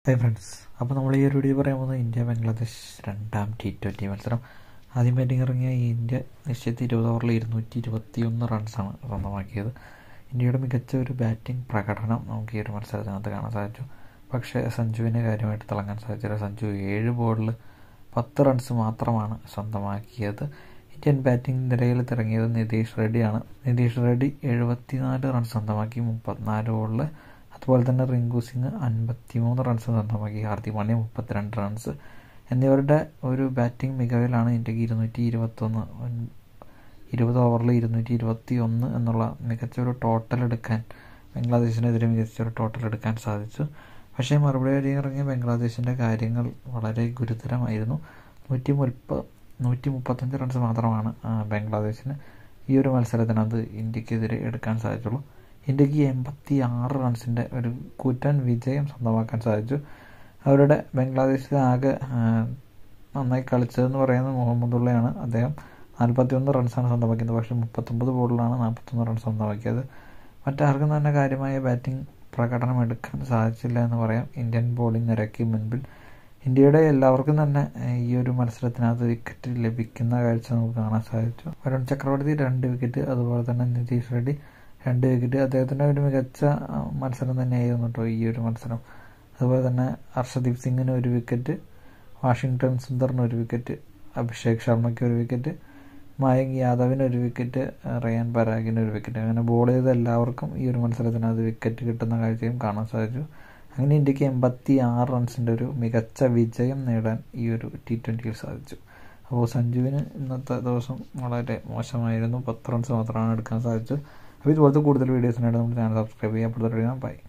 hi friends അപ്പോൾ നമ്മൾ ഈ ഒരു വീഡിയോ പറയാൻ പോകുന്നത് ഇന്ത്യ ബംഗ്ലാദേശ് രണ്ടാം ടി ട്വൻ്റി മത്സരം ആദ്യം ബാറ്റിംഗ് ഇറങ്ങിയ ഈ ഇന്ത്യ നിശ്ചിത ഇരുപത് ഓവറിൽ ഇരുന്നൂറ്റി ഇരുപത്തി ഒന്ന് റൺസാണ് സ്വന്തമാക്കിയത് ഇന്ത്യയുടെ മികച്ച ഒരു ബാറ്റിംഗ് പ്രകടനം നമുക്ക് ഈ ഒരു മത്സരത്തിനകത്ത് കാണാൻ സാധിച്ചു പക്ഷേ സഞ്ജുവിന് കാര്യമായിട്ട് തിളങ്ങാൻ സാധിച്ചില്ല സഞ്ജു ഏഴ് ബോളിൽ പത്ത് റൺസ് മാത്രമാണ് സ്വന്തമാക്കിയത് ഇന്ത്യൻ ബാറ്റിംഗ് നിരയിൽ തിറങ്ങിയത് നിതീഷ് റെഡ്ഡിയാണ് നിതീഷ് റെഡ്ഡി എഴുപത്തിനാല് റൺസ് സ്വന്തമാക്കി മുപ്പത്തിനാല് ബോളിൽ അതുപോലെ തന്നെ റിങ്കു സിംഗ് അൻപത്തിമൂന്ന് റൺസ് സ്വന്തമാക്കി ഹാർദിക് പാണ്ഡ്യ മുപ്പത്തിരണ്ട് റൺസ് എന്നിവരുടെ ഒരു ബാറ്റിംഗ് മികവിലാണ് ഇന്ത്യക്ക് ഇരുന്നൂറ്റി ഇരുപത്തൊന്ന് ഇരുപത് ഓവറിൽ ഇരുന്നൂറ്റി ഇരുപത്തി ഒന്ന് എന്നുള്ള മികച്ച ഒരു ടോട്ടൽ എടുക്കാൻ ബംഗ്ലാദേശിനെതിരെ മികച്ച ഒരു ടോട്ടൽ എടുക്കാൻ സാധിച്ചു പക്ഷേ മറുപടി വഴി ഇറങ്ങിയ ബംഗ്ലാദേശിൻ്റെ കാര്യങ്ങൾ വളരെ ഗുരുതരമായിരുന്നു നൂറ്റി മുപ്പ നൂറ്റി മുപ്പത്തഞ്ച് റൺസ് മാത്രമാണ് ബംഗ്ലാദേശിന് ഈ ഒരു മത്സരത്തിനകത്ത് ഇന്ത്യക്കെതിരെ എടുക്കാൻ സാധിച്ചുള്ളൂ ഇന്ത്യക്ക് എൺപത്തി ആറ് റൺസിൻ്റെ ഒരു കൂറ്റൻ വിജയം സ്വന്തമാക്കാൻ സാധിച്ചു അവരുടെ ബംഗ്ലാദേശിൽ ആകെ നന്നായി കളിച്ചതെന്ന് പറയുന്നത് മുഹമ്മദുള്ളയാണ് അദ്ദേഹം നാൽപ്പത്തി ഒന്ന് റൺസാണ് സ്വന്തമാക്കിയത് പക്ഷേ മുപ്പത്തൊമ്പത് ബോളിലാണ് നാൽപ്പത്തൊന്ന് റൺസ് സ്വന്തമാക്കിയത് മറ്റാർക്കും തന്നെ കാര്യമായ ബാറ്റിംഗ് പ്രകടനം എടുക്കാൻ സാധിച്ചില്ല എന്ന് പറയാം ഇന്ത്യൻ ബോളിംഗ് നിരക്ക് മുൻപിൽ ഇന്ത്യയുടെ എല്ലാവർക്കും തന്നെ ഈ ഒരു മത്സരത്തിനകത്ത് വിക്കറ്റ് ലഭിക്കുന്ന കാഴ്ച നമുക്ക് കാണാൻ സാധിച്ചു വരുൺ ചക്രവർത്തി രണ്ട് വിക്കറ്റ് അതുപോലെ തന്നെ നിതീഷ് റെഡ്ഡി രണ്ട് വിക്കറ്റ് അദ്ദേഹത്തിൻ്റെ ഒരു മികച്ച മത്സരം തന്നെയായിരുന്നു കേട്ടോ ഈ ഒരു മത്സരം അതുപോലെ തന്നെ ഹർഷദീപ് സിംഗിന് ഒരു വിക്കറ്റ് വാഷിങ്ടൺ സുന്ദറിന് ഒരു വിക്കറ്റ് അഭിഷേക് ശർമ്മയ്ക്ക് ഒരു വിക്കറ്റ് മായങ്ക് യാദവിന് ഒരു വിക്കറ്റ് റയാൻ പരാഗിന് ഒരു വിക്കറ്റ് അങ്ങനെ ബോൾ ചെയ്ത എല്ലാവർക്കും ഈ ഒരു മത്സരത്തിനകത്ത് വിക്കറ്റ് കിട്ടുന്ന കാഴ്ചയും കാണാൻ സാധിച്ചു അങ്ങനെ ഇന്ത്യക്ക് എൺപത്തി ആറ് റൺസിൻ്റെ ഒരു മികച്ച വിജയം നേടാൻ ഈ ഒരു ടി ട്വൻ്റിയിൽ സാധിച്ചു അപ്പോൾ സഞ്ജുവിന് ഇന്നത്തെ ദിവസം വളരെ മോശമായിരുന്നു പത്ത് റൺസ് മാത്രമാണ് എടുക്കാൻ സാധിച്ചത് അപ്പോൾ ഇതുപോലത്തെ കൂടുതൽ വീഡിയോസിനായിട്ട് നമ്മുടെ ചാനൽ സബ്സ്ക്രൈബ് ചെയ്യാൻ ബൈ